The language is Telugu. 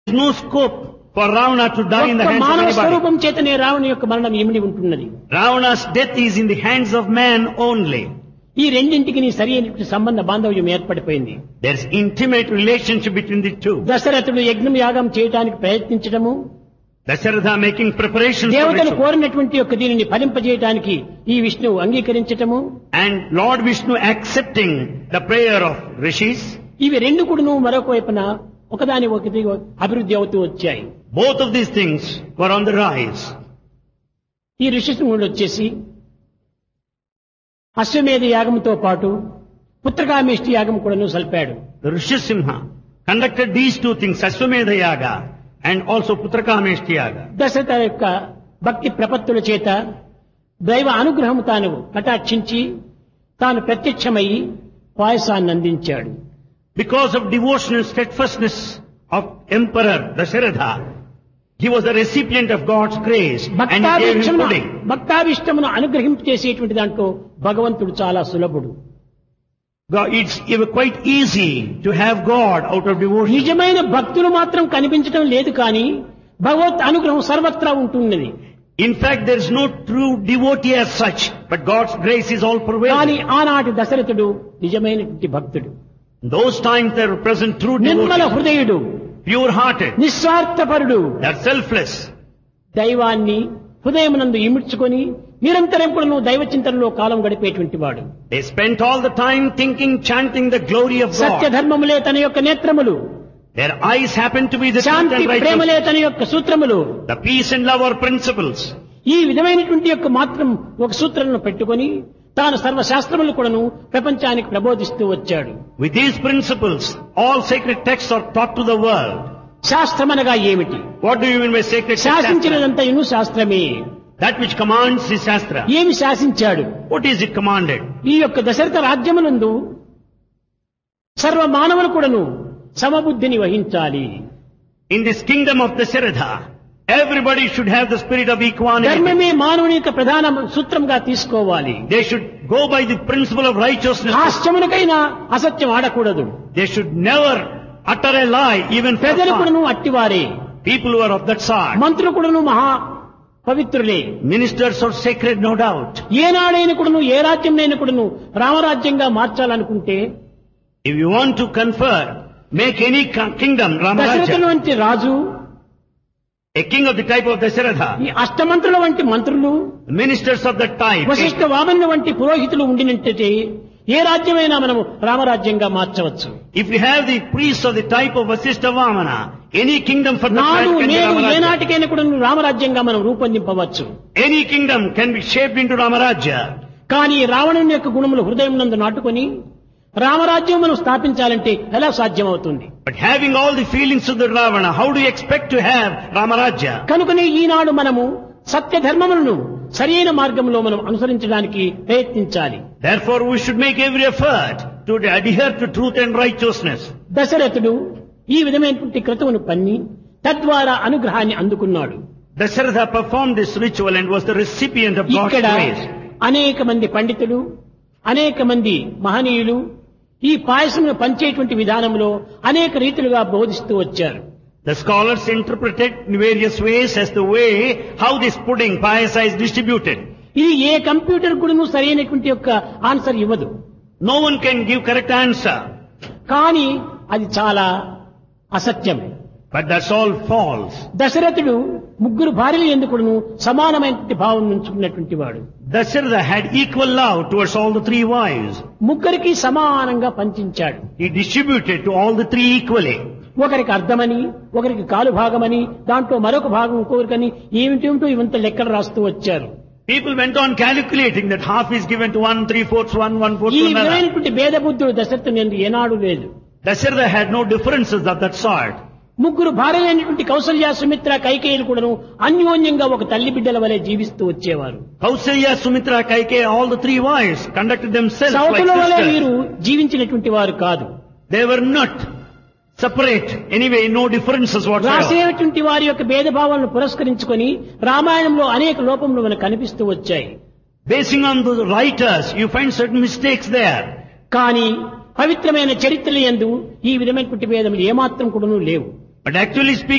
no scope for Ravana to die in the ఒక్క hands of మానవ anybody. స్వరూపం చేతనే రావణి యొక్క మరణం ఇమిడి ఉంటున్నది Ravana's death is in the hands of man only. ఈ రెండింటికి నీ సరి అయినటువంటి సంబంధ బాంధవ్యం ఏర్పడిపోయింది There's intimate relationship between the two. దశరథుడు యజ్ఞం యాగం చేయడానికి ప్రయత్నించడము Dasharatha making preparations for దేవతలు ritual. కోరినటువంటి యొక్క దీనిని ఫలింపజేయడానికి ఈ విష్ణువు అంగీకరించటము And Lord Vishnu accepting the prayer of rishis. ఇవి రెండు కూడాను మరొక వైపున ఒకదాని ఒకటి అభివృద్ధి అవుతూ వచ్చాయి Both of these things were on the rise. ఈ ఋషిశృంగుడు వచ్చేసి అశ్వమేధ యాగంతో పాటు పుత్రకామేష్టి యాగం కూడాను సల్పాడు The Rishisimha conducted these two things, Aswamedha Yaga and also Putrakameshti Yaga. Dasharatha యొక్క భక్తి ప్రపత్తుల చేత దైవ అనుగ్రహం తాను కటాక్షించి తాను ప్రత్యక్షమయ్యి పాయసాన్ని అందించాడు Because of devotion and steadfastness of Emperor Dasharatha, he was the recipient of God's grace and he gave him భక్తాభిష్టమును pudding. భక్తాభిష్టమును అనుగ్రహింపు చేసేటువంటి దాంట్లో భగవంతుడు చాలా సులభుడు God, it's it was quite easy to have God out of devotion. నిజమైన భక్తులు మాత్రం కనిపించడం లేదు కానీ భగవత్ అనుగ్రహం సర్వత్రా ఉంటున్నది In fact, there is no true devotee as such, but God's grace is all కానీ pervasive. ఆనాటి దశరథుడు నిజమైనటువంటి భక్తుడు In those times there were present true Nirmala devotees, హృదయుడు pure-hearted, నిస్వార్థపరుడు they're selfless. దైవాన్ని హృదయమునందు ఇముడ్చుకొని నిరంతరం కూడా నువ్వు దైవ చింతనలో కాలం గడిపేటువంటి వాడు They spent all the time thinking, chanting the glory of Satya God. ధర్మములే తన యొక్క నేత్రములు Their eyes happen to be the truth Shanti and ప్రేమలే righteousness. తన యొక్క సూత్రములు The peace and love are principles. ఈ విధమైనటువంటి యొక్క మాత్రం ఒక సూత్రాలను పెట్టుకొని తాను సర్వశాస్త్రములు కూడాను ప్రపంచానికి ప్రబోధిస్తూ వచ్చాడు With these principles, all sacred texts are taught to the world. శాస్త్రమనగా ఏమిటి What do you mean by sacred text? Shastra? శాసించినదంతయును శాస్త్రమే That which commands is Shastra. ఏమి శాసించాడు What is it commanded? ఈ యొక్క దశరథ రాజ్యమునందు సర్వ మానవులు కూడాను సమబుద్ధిని వహించాలి In this kingdom of Dasharatha, everybody should have the spirit of equanimity. ధర్మమే మానవుని యొక్క ప్రధాన సూత్రంగా తీసుకోవాలి They should go by the principle of righteousness. హాస్యమునకైనా అసత్యం ఆడకూడదు They should never utter a lie, even for ప్రజలు fun. కూడాను అట్టివారే People who are of that sort. మంత్రులు కూడాను మహా పవిత్రులే Ministers are sacred, no doubt. ఏనాడైనా కూడాను ఏ రాజ్యంనైనా కూడాను రామరాజ్యంగా మార్చాలనుకుంటే If you want to confer, make any ki- kingdom దశరథుల Ramaraja, వంటి రాజు a king of the type of Dasharatha, ఈ అష్టమంత్రుల వంటి మంత్రులు ministers of that type, Vashishtha వామనుల వంటి పురోహితులు ఉండినట్టయితే ఏ రాజ్యమైనా మనము రామరాజ్యంగా మార్చవచ్చు if you have the priests of the type of Vasishtha Vamana, any kingdom for that నాడు type can be నేడు Ramaraja. ఏనాటికైనా కూడా రామరాజ్యంగా మనం రూపొందింపవచ్చు Any kingdom can be shaped into Ramaraja. కానీ రావణుని యొక్క గుణములు హృదయం నందు నాటుకొని రామరాజ్యం మనం స్థాపించాలంటే ఎలా సాధ్యమవుతుంది But having all the feelings of the Ravana, how do you expect to have Ramaraja? కనుకనే ఈనాడు మనము సత్య ధర్మములను సరైన మార్గంలో మనం అనుసరించడానికి ప్రయత్నించాలి Therefore we should make every effort to adhere to truth and righteousness. దశరథుడు ఈ విధమైనటువంటి క్రతువును పన్ని తద్వారా అనుగ్రహాన్ని అందుకున్నాడు Dasharatha performed this ritual and was the recipient of God's ఇక్కడ grace. అనేక మంది పండితులు అనేక మంది మహనీయులు ఈ పాయసమును పంచేటువంటి విధానంలో అనేక రీతులుగా బోధిస్తూ వచ్చారు The scholars interpreted in various ways as the way how this pudding, payasa is distributed. ఇది ఏ కంప్యూటర్ కూడా సరైనటువంటి యొక్క ఆన్సర్ ఇవ్వదు No one can give correct answer. కానీ అది చాలా అసత్యం But that's all false. దశరథుడు ముగ్గురు భార్యలు ఎందుకును సమానమైనటువంటి భావం ఉంచుకున్నటువంటి వాడు Dasharatha had equal love towards all the three wives. ముగ్గురికి సమానంగా పంచించాడు He distributed to all the three equally. ఒకరికి అర్థమని ఒకరికి కాలు భాగమని దాంట్లో మరొక భాగం ఇంకొకరికని ఏమిటేమిటో ఇవంత లెక్కలు రాస్తూ వచ్చారు People went on calculating that half is given to one, three fourths one, one fourth ఈ to another. విధమైనటువంటి భేద బుద్ధుడు దశరథుడు నేను ఏనాడు లేదు Dasharatha had no differences of that sort. ముగ్గురు భార్యలైనటువంటి కౌసల్య సుమిత్ర కైకేయులు కూడాను అన్యోన్యంగా ఒక తల్లి బిడ్డల వలె జీవిస్తూ వచ్చేవారు Kausalya, Sumitra, Kaikeya, all the three wives conducted themselves like సౌతుల వలె sisters. వీరు జీవించినటువంటి వారు కాదు They were not separate. Anyway, no differences whatsoever. రాసేటువంటి వారి యొక్క భేదభావాలను పురస్కరించుకొని రామాయణంలో అనేక లోపములు మనకు కనిపిస్తూ వచ్చాయి Basing on the writers, you find certain mistakes there. కానీ పవిత్రమైన చరిత్రల యందు ఈ విధమైనటువంటి భేదములు ఏమాత్రం కూడాను లేవు But actually speaking,